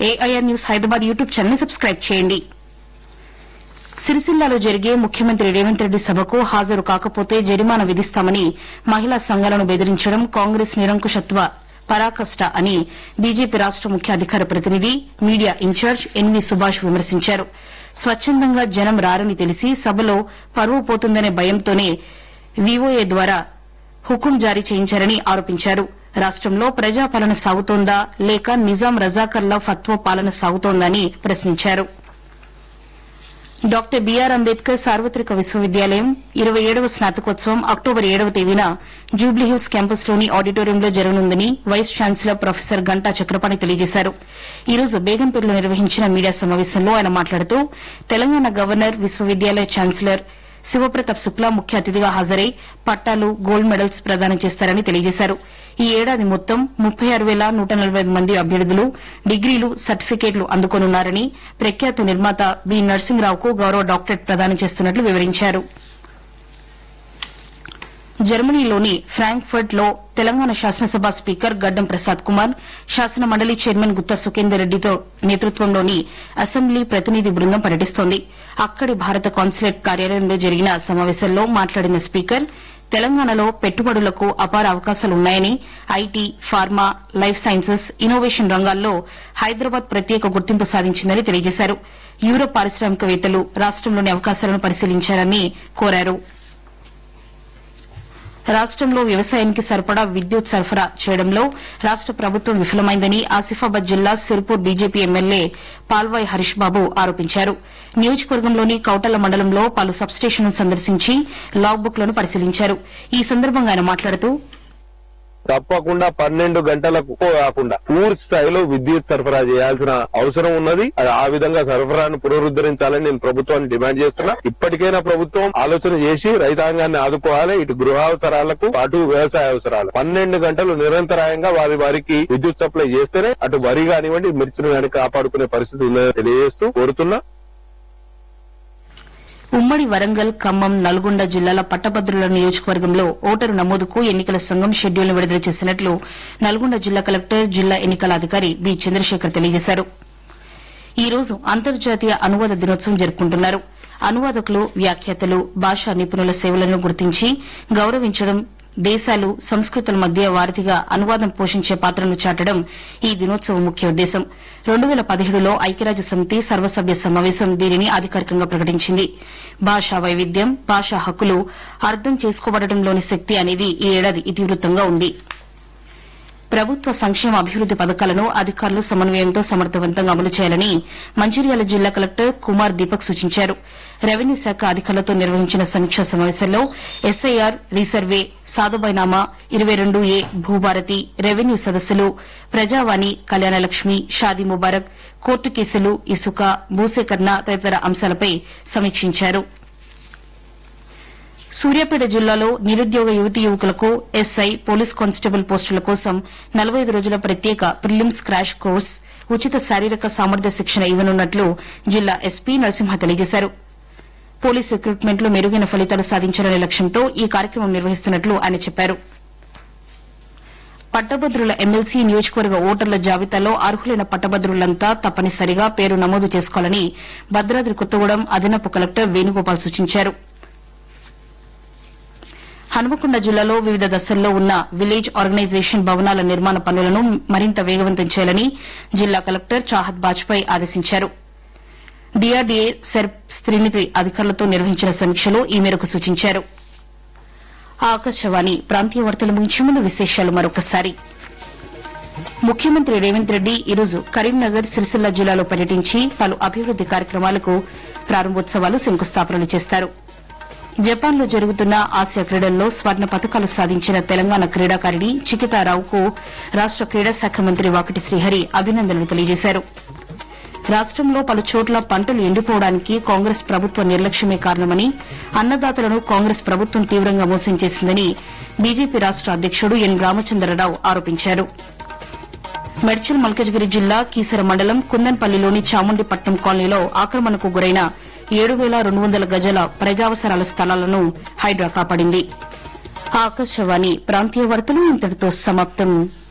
AIR news Hyderabad YouTube channel subscribe చేయండి సిరిసిల్లాలో జరిగే ముఖ్యమంత్రి రేవంత్ రెడ్డి సభకు హాజరు కాకపోతే జరిమానా విధిస్తామని మహిళా సంఘాలను బెదిరించడం కాంగ్రెస్ నిరంకుశత్వ పరాకష్ట అని బీజేపీ రాష్ట ముఖ్య అధికార ప్రతినిధి మీడియా ఇన్ఛార్జ్ ఎన్వి సుభాష్ విమర్శించారు స్వచ్చందంగా జనం రారని తెలిసి సభలో పరువు పోతుందనే భయంతోనే వీఓఏ ద్వారా హుకుం జారీ చేయించారని ఆరోపించారు రాష్టంలో ప్రజాపాలన సాగుతోందా లేక నిజాం రజాకర్ల ఫత్వా పాలన సాగుతోందని ప్రశ్నించారు డాక్టర్ బీఆర్ అంబేద్కర్ సార్వత్రిక విశ్వవిద్యాలయం ఇరవై ఏడవ స్నాతకోత్సవం అక్టోబర్ ఏడవ తేదీన జూబ్లీహిల్స్ క్యాంపస్లోని ఆడిటోరియంలో జరగనుందని vice chancellor professor Ganta Chakrapani తెలియజేశారు ఈ రోజు బేగంపేటలో నిర్వహించిన మీడియా సమావేశంలో ఆయన మాట్లాడుతూ తెలంగాణ గవర్నర్ విశ్వవిద్యాలయ ఛాన్సలర్ శివప్రతాప్ శుక్లా ముఖ్య అతిథిగా హాజరై పట్టాలు గోల్డ్ మెడల్స్ ప్రదానం చేస్తారని తెలియజేశారు ఈ ఏడాది మొత్తం ముప్పై ఆరు వేల నూట నలభై ఐదు మంది అభ్యర్థులు డిగ్రీలు సర్టిఫికేట్లు అందుకోనున్నారని ప్రఖ్యాత నిర్మాత బి నరసింహరావుకు గౌరవ డాక్టరేట్ ప్రదానం చేస్తున్నట్లు వివరించారు జర్మనీలోని ఫ్రాంక్ఫర్ట్ లో తెలంగాణ శాసనసభ స్పీకర్ గడ్డం ప్రసాద్ కుమార్ శాసన మండలి చైర్మన్ గుత్తా సుఖేందర్ రెడ్డితో నేతృత్వంలోని అసెంబ్లీ ప్రతినిధి బృందం పర్యటిస్తోంది అక్కడి భారత కాన్సులేట్ కార్యాలయంలో జరిగిన సమావేశంలో మాట్లాడిన స్పీకర్ తెలంగాణలో పెట్టుబడులకు అపార అవకాశాలున్నాయని IT pharma life sciences innovation రంగాల్లో హైదరాబాద్ ప్రత్యేక గుర్తింపు సాధించిందని తెలియజేశారు యూరప్ పారిశ్రామికవేత్తలు రాష్టంలోని అవకాశాలను పరిశీలించారని కోరారు రాష్టంలో వ్యవసాయానికి సరిపడా విద్యుత్ సరఫరా చేయడంలో రాష్ట ప్రభుత్వం విఫలమైందని ఆసిఫాబాద్ జిల్లా సిర్పూర్ బీజేపీ ఎమ్మెల్యే పాల్వాయి హరీష్ బాబు ఆరోపించారు నియోజకవర్గంలోని కౌటల మండలంలో పలు సబ్స్టేషన్లను సందర్శించి లాగ్ బుక్లను పరిశీలించారు ఈ సందర్భంగా ఆయన మాట్లాడుతూ తప్పకుండా పన్నెండు గంటలకు కాకుండా పూర్తి స్థాయిలో విద్యుత్ సరఫరా చేయాల్సిన అవసరం ఉన్నది అది ఆ విధంగా సరఫరాను పునరుద్ధరించాలని నేను ప్రభుత్వాన్ని డిమాండ్ చేస్తున్నా ఇప్పటికైనా ప్రభుత్వం ఆలోచన చేసి రైతాంగాన్ని ఆదుకోవాలి ఇటు గృహావసరాలకు అటు వ్యవసాయ అవసరాలు పన్నెండు గంటలు నిరంతరాయంగా వారి వారికి విద్యుత్ సప్లై చేస్తేనే అటు వరి కానివ్వండి మిర్చిని కానీ కాపాడుకునే పరిస్థితి ఉందని తెలియజేస్తూ కోరుతున్నా ఉమ్మడి వరంగల్ ఖమ్మం నల్గొండ జిల్లాల పట్టభద్రుల నియోజకవర్గంలో ఓటరు నమోదుకు ఎన్నికల సంఘం షెడ్యూల్ను విడుదల చేసినట్లు నల్గొండ జిల్లా కలెక్టర్ జిల్లా ఎన్నికల అధికారి బి చంద్రశేఖర్ తెలియజేశారు ఈ రోజు అంతర్జాతీయ అనువాద దినోత్సవం జరుపుకుంటున్నారు అనువాదకులు వ్యాఖ్యాతలు భాషా నిపుణుల సేవలను గుర్తించి గౌరవించడం దేశాలు సంస్కృతుల మధ్య వారధిగా అనువాదం పోషించే పాత్రను చాటడం ఈ దినోత్సవం ముఖ్య ఉద్దేశం రెండు వేల పదిహేడులో ఐక్యరాజ్య సమితి సర్వసభ్య సమావేశం దీనిని అధికారికంగా ప్రకటించింది భాషా వైవిధ్యం భాషా హక్కులు అర్థం చేసుకోబడటంలోని శక్తి అనేది ఈ ఏడాది ఇతివృత్తంగా ఉంది ప్రభుత్వ సంక్షేమ అభివృద్ది పథకాలను అధికారులు సమన్వయంతో సమర్థవంతంగా అమలు చేయాలని మంచిర్యాల జిల్లా కలెక్టర్ కుమార్ దీపక్ సూచించారు రెవెన్యూ శాఖ అధికారులతో నిర్వహించిన సమీక్షా సమావేశంలో ఎస్ఐఆర్ రీసర్వే సాధుబైనామా ఇరవై రెండు ఏ భూభారతి రెవెన్యూ సదస్సులు ప్రజావాణి కళ్యాణలక్ష్మి షాదీ ముబారక్ కోర్టు కేసులు ఇసుక భూసేకరణ తదితర అంశాలపై సమీక్షించారు సూర్యాపేట జిల్లాలో నిరుద్యోగ యువతీ యువకులకు ఎస్ఐ పోలీస్ కానిస్టేబుల్ పోస్టుల కోసం నలభై ఐదు రోజుల ప్రత్యేక ప్రిలిమ్స్ క్రాష్ కోర్స్ ఉచిత శారీరక సామర్థ్య శిక్షణ ఇవ్వనున్నట్లు జిల్లా ఎస్పీ నరసింహ తెలియజేశారు పోలీస్ రిక్రూట్మెంట్లో మెరుగైన ఫలితాలు సాధించాలనే లక్ష్యంతో ఈ కార్యక్రమం నిర్వహిస్తున్నట్లు ఆయన చెప్పారు పట్టభద్రుల ఎమ్మెల్సీ నియోజకవర్గ ఓటర్ల జాబితాలో అర్హులైన పట్టభద్రులంతా తప్పనిసరిగా పేరు నమోదు చేసుకోవాలని భద్రాద్రి కొత్తగూడెం అదనపు కలెక్టర్ వేణుగోపాల్ సూచించారు హనుమకొండ జిల్లాలో వివిధ దశల్లో ఉన్న విలేజ్ ఆర్గనైజేషన్ భవనాల నిర్మాణ పనులను మరింత వేగవంతం చేయాలని జిల్లా కలెక్టర్ చాహత్ బాజ్పాయ్ ఆదేశించారు డీఆర్డీఏ సెర్ప్ స్త్రీనిధి అధికారులతో నిర్వహించిన సమీక్షలో ఈ మేరకు సూచించారు ఆకాశవాణి ప్రాంతీయ వార్తలు ముగించే ముందు విశేషాలు మరొకసారి ముఖ్యమంత్రి రేవంత్ రెడ్డి ఈరోజు కరీంనగర్ సిరిసిల్ల జిల్లాలో పర్యటించి పలు అభివృద్ది కార్యక్రమాలకు ప్రారంభోత్సవాలు శంకుస్థాపనలు చేస్తారు జపాన్లో జరుగుతున్న ఆసియా క్రీడల్లో స్వర్ణ పతకాలు సాధించిన తెలంగాణ క్రీడాకారిణి చికితారావుకు రాష్ట క్రీడా శాఖ మంత్రి వాకటి శ్రీహరి అభినందనలు తెలియజేశారు రాష్టంలో పలు చోట్ల పంటలు ఎండిపోవడానికి కాంగ్రెస్ ప్రభుత్వ నిర్లక్ష్యమే కారణమని అన్నదాతలను కాంగ్రెస్ ప్రభుత్వం తీవ్రంగా మోసం చేసిందని బీజేపీ రాష్ట అధ్యకుడు ఎన్ రామచంద్రరావు ఆరోపించారు మెడ్చల్ మల్కజ్గిరి జిల్లా కీసర మండలం కుందన్పల్లిలోని చాముండిపట్నం కాలనీలో ఆక్రమణకు గురైన ఏడు వేల రెండు వందల గజాల ప్రజావసరాల స్థలాలను హైడ్రా కాపాడింది ఆకాశవాణి ప్రాంతీయ వార్తలు ఇంతటితో సమాప్తం